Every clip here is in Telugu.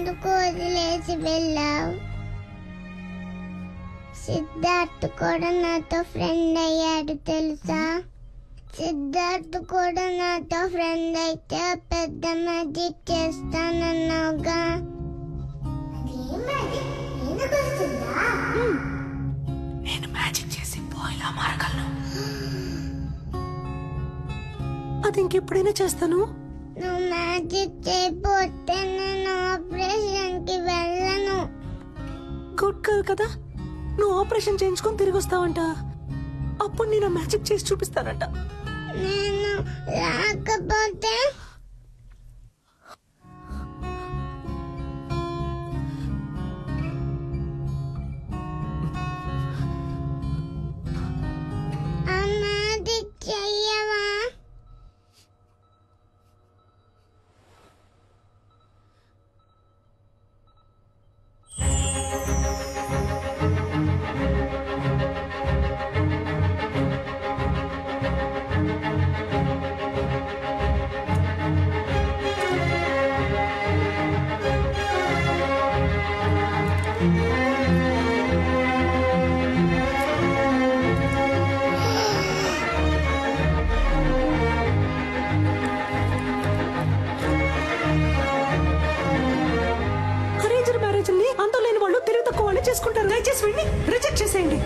ఎందుకు వదిలేసి వెళ్ళావు సిద్ధార్థ్ కూడా నాతో ఫ్రెండ్ అయ్యాడు తెలుసా సిద్ధార్థ్ కూడా నాతో ఫ్రెండ్ అయితే పెద్ద మ్యాజిక్ చేస్తానన్నావుగా నేను మ్యాజిక్ చేసి పోయిలా మారగలను అది ఇంకెప్పుడైనా చేస్తాను నువ్వు మ్యాజిక్ చేయకపోతే నేను ఆపరేషన్కి వెళ్ళను గుడ్ గర్ల్ కదా నువ్వు ఆపరేషన్ చేయించుకొని తిరిగి వస్తావంట అప్పుడు నేను మ్యాజిక్ చేసి చూపిస్తానంట నేను రాకపోతే ఆ మ్యాజిక్ చెయ్యవా అరేంజర్ మ్యారేజ్ ని అంతం లేని వాళ్ళు తెలివి తక్కువ వాళ్ళు చేసుకుంటారు దయచేసి వెళ్ళి రిజెక్ట్ చేసేయండి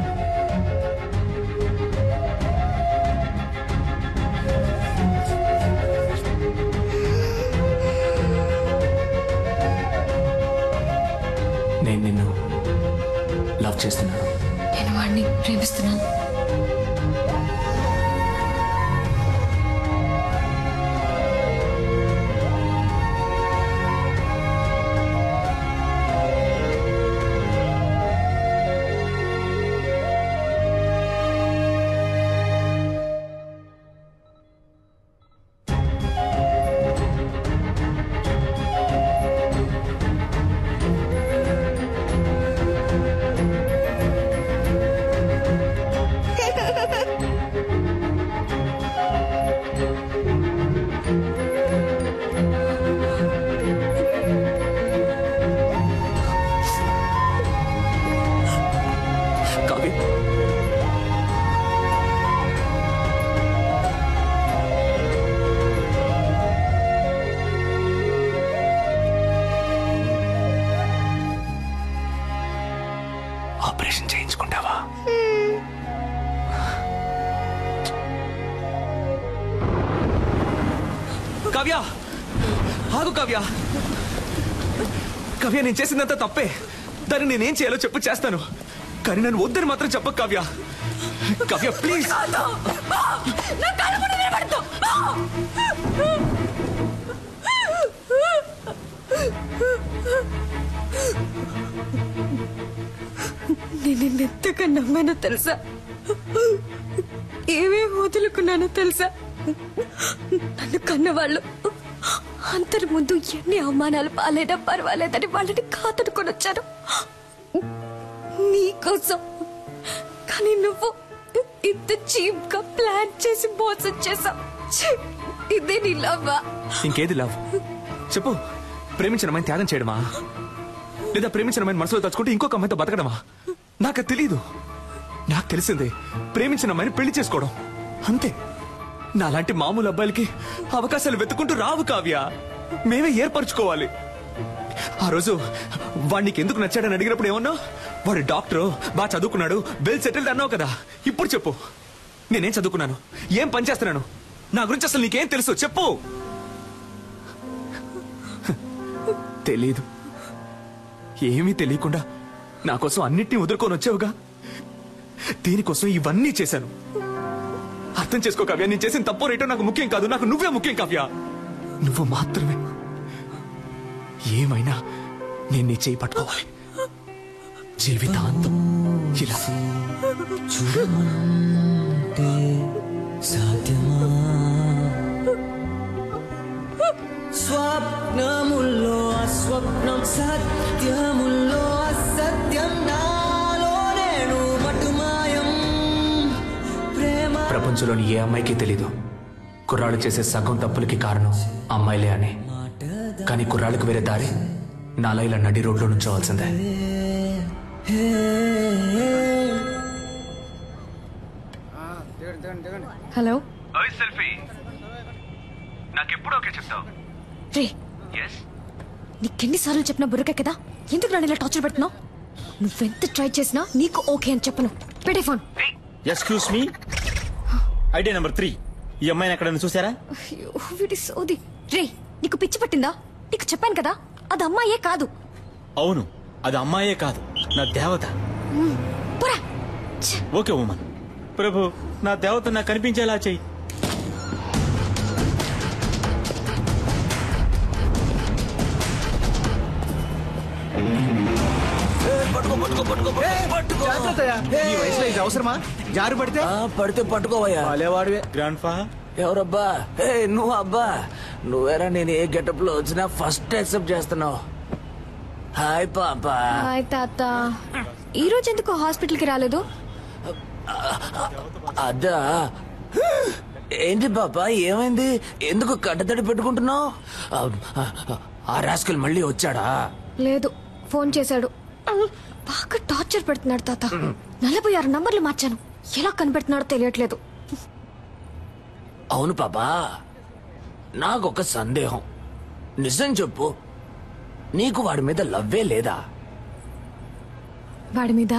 నేను నిన్ను లవ్ చేస్తున్నాను నేను వాడిని ప్రేమిస్తున్నాను కావ్య ఆపరేషన్ చేయించుకుంటావా కావ్య ఆగు కావ్య కావ్య నేను చేసిందంతా తప్పే దాన్ని నేనేం చేయాలో చెప్పు చేస్తాను కానీ నన్ను వద్దని మాత్రం చెప్పకు కావ్య కావ్య ప్లీజ్ నేను నిన్ను ఎంతగా నమ్మానో తెలుసా ఏమేమి వదులుకున్నానో తెలుసా నన్ను కన్నవాళ్ళు అందరి ముందు ఎన్ని అవమానాలు పాలైనా పర్వాలేదని వాళ్ళని కాతడుకొని వచ్చాను నీకోసం కానీ నువ్వు ఇంత చీప్ గా ప్లాన్ చేసి మోసం చేసావు ఛీ, ఇదే నీ లవ్వా ఇంకేది లవ్ చెప్పు ప్రేమించిన అమ్మాయిని త్యాగం చేయడమా లేదా ప్రేమించిన అమ్మాయిని మనసులో తలుచుకుంటే ఇంకొక అమ్మాయితో బతకడమా నాకు అది తెలీదు నాకు తెలిసిందే ప్రేమించిన అమ్మాయిని పెళ్లి చేసుకోవడం అంతే నాలాంటి మామూలు అబ్బాయిలకి అవకాశాలు వెతుకుంటూ రావు కావ్య మేమే ఏర్పరచుకోవాలి ఆ రోజు వాడికి ఎందుకు నచ్చాడని అడిగినప్పుడు ఏమన్నావు వాడు డాక్టర్ బాగా చదువుకున్నాడు వెల్ సెటిల్డ్ అన్నావు కదా ఇప్పుడు చెప్పు నేనేం చదువుకున్నాను ఏం పని చేస్తున్నాను నా గురించి అసలు నీకేం తెలుసు చెప్పు తెలీదు ఏమీ తెలియకుండా నా కోసం అన్నిటినీ వదులుకొని వచ్చావుగా దీనికోసం ఇవన్నీ చేశాను అర్థం చేసుకో కావ్య నేను చేసిన తప్పు రేటో నాకు ముఖ్యం కాదు నాకు నువ్వే ముఖ్యం కావ్య నువ్వు మాత్రమే ఏమైనా నేను నీ చేయి పట్టుకోవాలి జీవితాంతం ఇలా చూడమంటే సాధ్యమా స్వప్నముల్లో అస్వప్నం సత్యముల్లో అసత్యం నాలో నేను మటుమాయం ప్రేమ ప్రపంచంలోని ఏ అమ్మాయికి తెలీదు కుర్రాళ్ళు చేసే సగం తప్పులకి కారణం అమ్మాయిలే అని కానీ కుర్రాళ్ళకి వేరే దారి నాలా ఇలా నడి రోడ్లో నుంచోవాల్సిందే హలో సెల్ఫీ నాకెప్పుడు ఓకే చెప్తావు రే నీకెన్నిసార్లు చెప్పినా బుర్రకే కదా ఎందుకు నన్ను ఇలా టార్చర్ పెడుతున్నావు నువ్వెంత ట్రై చేసినా నీకు ఓకే అని చెప్పను పెట్టే phone excuse me idea number three ఈ అమ్మాయిని ఎక్కడైనా చూసారా అయ్యో వీడి సోది రే నీకు పిచ్చి పట్టిందా నీకు చెప్పాను కదా అది అమ్మాయే కాదు అవును అది అమ్మాయే కాదు నా దేవత పోరా ఛ, ఓకే ఉమన్ ప్రభు నా దేవత నాకు కనిపించేలా చెయ్యి ఈ వయసులో ఇది అవసరమా జారు పడితే పడితే పట్టుకోవయ్యా వాడేవాడివే గ్రాండ్ ఫా ఎవరబ్బా ఏ నువ్వు అబ్బా నువ్వేరా నేను ఏ గెటప్ లో వచ్చినా ఫస్ట్ యాక్సెప్ట్ చేస్తున్నావు హాయ్ పాపా హాయ్ తాత ఈ రోజు ఎందుకు హాస్పిటల్ కి రాలేదు అదా ఏంటి పాపా ఏమైంది ఎందుకు కట్టతడి పెట్టుకుంటున్నావు ఆ రాస్కల్ మళ్ళీ వచ్చాడా లేదు ఫోన్ చేశాడు బాగా టార్చర్ పెడుతున్నాడు తాత నలభై ఆరు నంబర్లు మార్చాను ఎలా కనిపెడుతున్నాడో తెలియట్లేదు అవును పాపా నాకొక సందేహం నిజం చెప్పు నీకు వాడి మీద లవ్వే లేదా వాడి మీద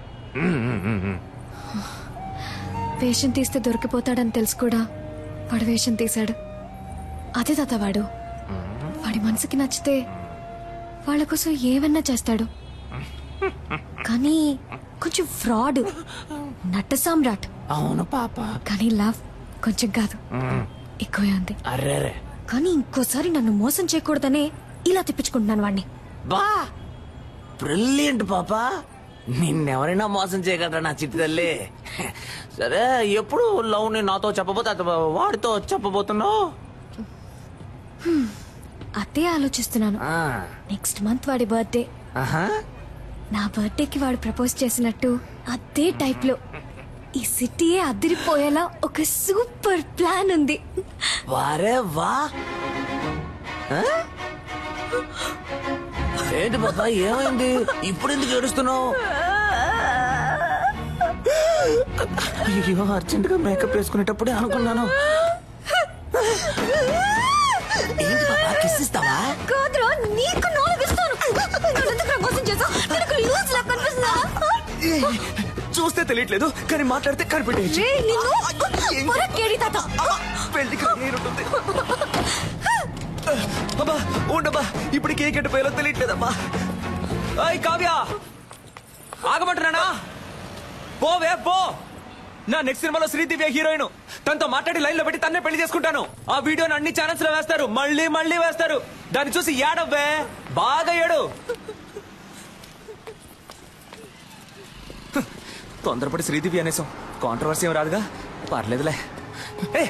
వేషం తీస్తే దొరికిపోతాడని తెలుసు కూడా వాడు వేషం తీశాడు అదే తాత వాడు వాడి మనసుకి నచ్చితే వాళ్ళ కోసం ఏమన్నా చేస్తాడు కానీ కొంచెం ఫ్రాడ్ నట్ట సామ్రాట్ అవును పాప కానీ లవ్ కొంచెం కాదు ఎక్కువే ఉంది అర్రేరే కానీ ఇంకోసారి నన్ను మోసం చేయకూడదనే ఇలా తెప్పించుకుంటున్నాను వాడిని బా బ్రిలియంట్ పాపా నిన్నెవరైనా మోసం చేయగలరా నా చిట్టి తల్లి సరే ఎప్పుడు లవ్ ని నాతో చెప్పబోతే అత- వాడితో చెప్పబోతున్నావు అదే ఆలోచిస్తున్నాను ఆ, నెక్స్ట్ మంత్ వాడి బర్త్డే ఆహా. నా బర్త్డేకి వాడు ప్రపోజ్ చేసినట్టు అదే టైప్ లో ఈ సిటీయే అదిరిపోయేలా ఒక సూపర్ ప్లాన్ ఉంది వారే వా ఆ? ఏంటి పాపా ఏమైంది ఇప్పుడు ఎందుకు ఏడుస్తున్నావు అయ్యో అర్జెంట్ గా మేకప్ వేసుకునేటప్పుడే అనుకున్నాను ఏంటి పాపా కిస్ ఇస్తావా కాదురా నీకు నాలుగు ఇస్తాను నన్ను ఎందుకురా మోసం చేసావు నీకు యూజ్ లా కనిపిస్తుందా చూస్తే తెలియట్లేదు కానీ మాట్లాడితే కనిపెట్టేయచ్చు రే, నిన్ను పొర కేడి తాత పెళ్లికి నేనుంటుంది అబ్బా ఉండబ్బా ఇప్పటికి ఏ గెట్టపోయాలో తెలియట్లేదమ్మా అయ్ కావ్య ఆగమంటున్నానా పోవే పో నా నెక్స్ట్ సినిమాలో శ్రీదివ్య హీరోయిన్ తనతో మాట్లాడి లైన్ లో పెట్టి తన్నే పెళ్లి చేసుకుంటాను ఆ వీడియోని అన్ని ఛానల్స్ లో వేస్తారు మళ్ళీ మళ్ళీ వేస్తారు దాన్ని చూసి ఏడవ్వే బాగా ఏడు హ్, తొందరపడి శ్రీదివ్య అనేసాం కాంట్రవర్సీ ఏం రాదుగా పర్లేదులే ఏ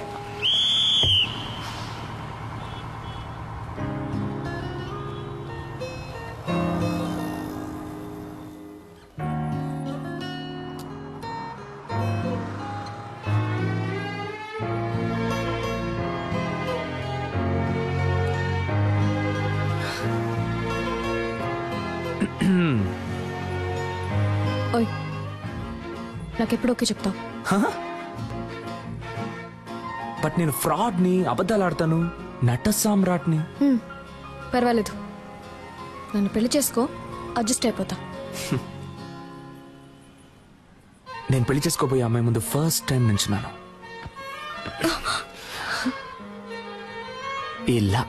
ఓయ్ నాకెప్పుడు ఓకే చెప్తావు బట్ నేను ఫ్రాడ్ ని అబద్ధాలు ఆడతాను నట సామ్రాట్ని పర్వాలేదు నన్ను పెళ్లి చేసుకో అడ్జస్ట్ అయిపోతా నేను పెళ్లి చేసుకోబోయే అమ్మాయి ముందు ఫస్ట్ టైం నించున్నాను ఇలా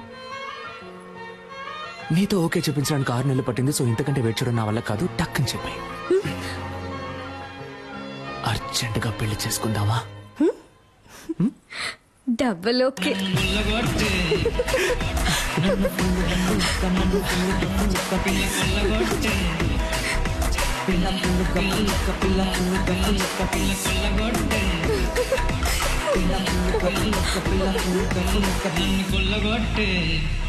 నీతో ఓకే చెప్పించడానికి ఆరు నెలలు పట్టింది సో ఇంతకంటే వెయిట్ చేయడం నా వల్ల కాదు టక్ అని చెప్పాయి అర్జెంటుగా పెళ్లి చేసుకుందామా డబ్బల్ ఓకే కొల్లగొట్టే